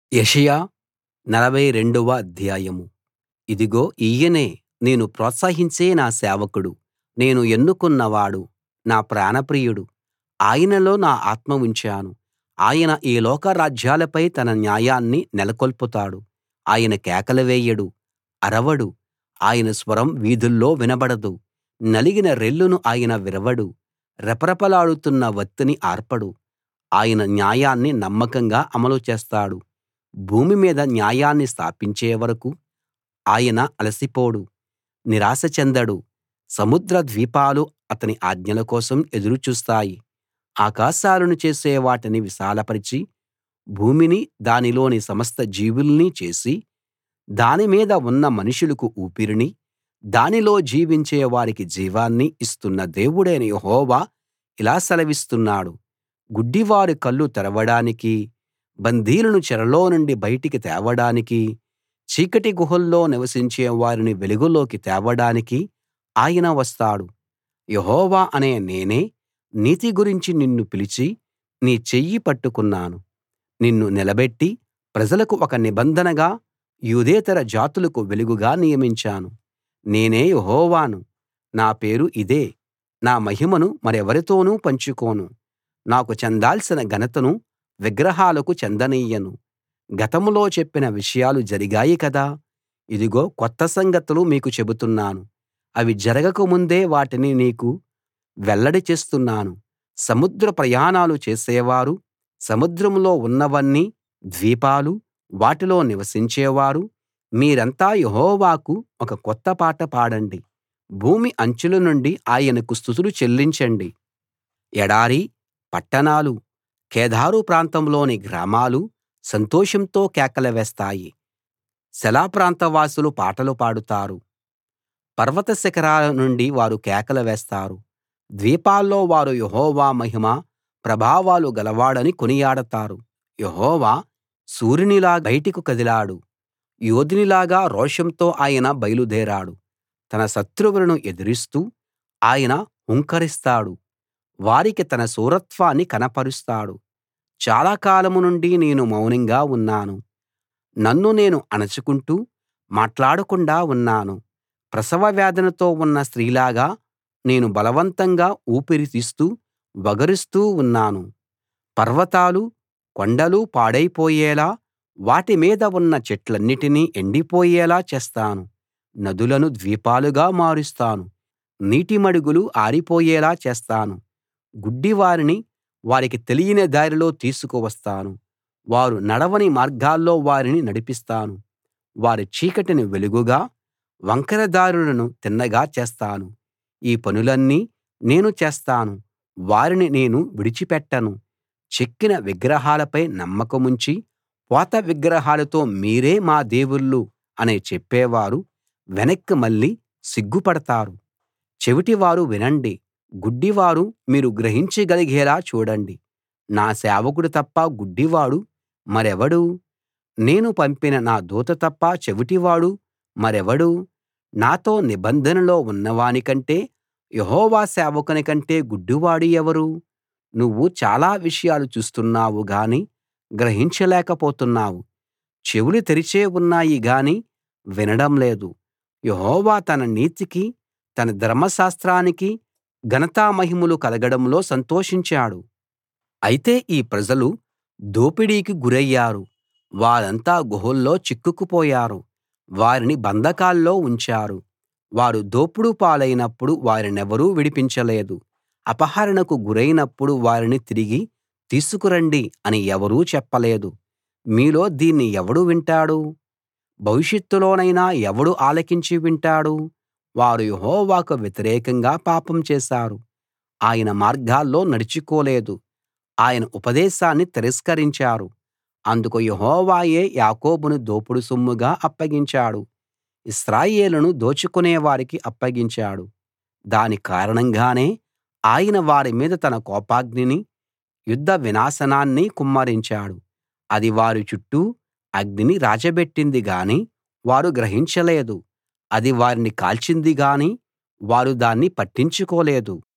యెషయా నలభై రెండవ అధ్యాయం ఇదిగో ఈయనే నేను ప్రోత్సహించే నా సేవకుడు నేను ఎన్నుకున్నవాడు నా ప్రాణప్రియుడు ఆయనలో నా ఆత్మ ఉంచాను ఆయన ఈ లోక రాజ్యాలపై తన న్యాయాన్ని నెలకొల్పుతాడు ఆయన కేకలు వేయడు అరవడు ఆయన స్వరం వీధుల్లో వినబడదు నలిగిన రెల్లును ఆయన విరవడు రెపరెపలాడుతున్న వత్తిని ఆర్పడు ఆయన న్యాయాన్ని నమ్మకంగా అమలు చేస్తాడు భూమి మీద న్యాయాన్ని స్థాపించే వరకూ ఆయన అలసిపోడు నిరాశ చెందడు సముద్ర ద్వీపాలు అతని ఆజ్ఞల కోసం ఎదురు చూస్తాయి ఆకాశాలను చేసే వాటిని విశాలపరచి భూమిని దానిలోని సమస్త జీవుల్ని చేసి దాని మీద ఉన్న మనుషులకు ఊపిరిని దానిలో జీవించే వారికి జీవాన్ని ఇస్తున్న దేవుడైన యెహోవా ఇలా సెలవిస్తున్నాడు గుడ్డివారి కళ్ళు తెరవడానికీ బందీలను చెరలో నుండి బయటికి తేవడానికీ చీకటి గుహల్లో నివసించే వారిని వెలుగులోకి తేవడానికీ ఆయన వస్తాడు యెహోవా అనే నేనే నీతి గురించి నిన్ను పిలిచి నీ చెయ్యి పట్టుకున్నాను నిన్ను నిలబెట్టి ప్రజలకు ఒక నిబంధనగా యూదేతర జాతులకు వెలుగుగా నియమించాను నేనే యెహోవాను నా పేరు ఇదే నా మహిమను మరెవరితోనూ పంచుకోను నాకు చెందాల్సిన ఘనతను విగ్రహాలకు చెందనియ్యను గతంలో చెప్పిన విషయాలు జరిగాయి కదా ఇదిగో కొత్త సంగతులు మీకు చెబుతున్నాను అవి జరగక ముందే వాటిని నీకు వెల్లడి చేస్తున్నాను సముద్ర ప్రయాణాలు చేసేవారు సముద్రంలో ఉన్నవన్నీ ద్వీపాలు వాటిలో నివసించేవారు మీరంతా యెహోవాకు ఒక కొత్త పాట పాడండి భూమి అంచుల నుండి ఆయనకు స్తుతులు చెల్లించండి ఎడారి పట్టణాలు కేదారు ప్రాంతంలోని గ్రామాలు సంతోషంతో కేకలు వేస్తాయి సెల ప్రాంతవాసులు పాటలు పాడుతారు పర్వత శిఖరాల నుండి వారు కేకలు వేస్తారు ద్వీపాల్లో వారు యెహోవా మహిమ ప్రభావాలు గలవాడని కొనియాడతారు యెహోవా సూర్యునిలా బయటికి కదిలాడు యోధునిలాగా రోషంతో ఆయన బయలుదేరాడు తన శత్రువులను ఎదిరిస్తూ ఆయన హుంకరిస్తాడు వారికి తన శూరత్వాన్ని కనపరుస్తాడు చాలా కాలం నుండి నేను మౌనంగా ఉన్నాను నన్ను నేను అణచుకుంటూ మాట్లాడకుండా ఉన్నాను ప్రసవ వేదనతో ఉన్న స్త్రీలాగా నేను బలవంతంగా ఊపిరి తీస్తూ వగరుస్తూ ఉన్నాను పర్వతాలు కొండలు పాడైపోయేలా వాటి మీద ఉన్న చెట్లన్నిటినీ ఎండిపోయేలా చేస్తాను నదులను ద్వీపాలుగా మారుస్తాను నీటిమడుగులు ఆరిపోయేలా చేస్తాను గుడ్డివారిని వారికి తెలియని దారిలో తీసుకువస్తాను వారు నడవని మార్గాల్లో వారిని నడిపిస్తాను వారి చీకటిని వెలుగుగా వంకర దారులను తిన్నగా చేస్తాను ఈ పనులన్నీ నేను చేస్తాను వారిని నేను విడిచిపెట్టను చెక్కిన విగ్రహాలపై నమ్మకముంచి పోత విగ్రహాలతో మీరే మా దేవుళ్ళు అని చెప్పేవారు వెనక్కి మళ్ళి సిగ్గుపడతారు చెవిటివారు వినండి గుడ్డివారు మీరు గ్రహించగలిగేలా చూడండి నా సేవకుడు తప్ప గుడ్డివాడు మరెవడు నేను పంపిన నా దూత తప్ప చెవిటివాడు మరెవడు నాతో నిబంధనలో ఉన్నవాని కంటే యెహోవా సేవకుని కంటే గుడ్డివాడు ఎవరు నువ్వు చాలా విషయాలు చూస్తున్నావు గాని గ్రహించలేకపోతున్నావు చెవులు తెరిచే ఉన్నాయి గాని వినడం లేదు యెహోవా తన నీతికి తన ధర్మశాస్త్రానికి ఘనతా మహిమలు కలగడంలో సంతోషించాడు అయితే ఈ ప్రజలు దోపిడీకి గురయ్యారు వారంతా గుహల్లో చిక్కుకుపోయారు వారిని బంధకాల్లో ఉంచారు వారు దోపుడు పాలైనప్పుడు వారినెవరూ విడిపించలేదు అపహరణకు గురైనప్పుడు వారిని తిరిగి తీసుకురండి అని ఎవరూ చెప్పలేదు మీలో దీన్ని ఎవడు వింటాడు భవిష్యత్తులోనైనా ఎవడు ఆలకించి వింటాడు వారు యెహోవాకు వ్యతిరేకంగా పాపం చేశారు ఆయన మార్గాల్లో నడుచుకోలేదు ఆయన ఉపదేశాన్ని తిరస్కరించారు అందుకు యెహోవాయే యాకోబును దోపుడు సొమ్ముగా అప్పగించాడు ఇశ్రాయేలును దోచుకునే వారికి అప్పగించాడు దాని కారణంగానే ఆయన వారి మీద తన కోపాగ్నిని యుద్ధ వినాశనాన్ని కుమ్మరించాడు అది వారి చుట్టూ అగ్నిని రాజబెట్టింది గాని వారు గ్రహించలేదు అది వారిని కాల్చింది గాని వారు దాన్ని పట్టించుకోలేదు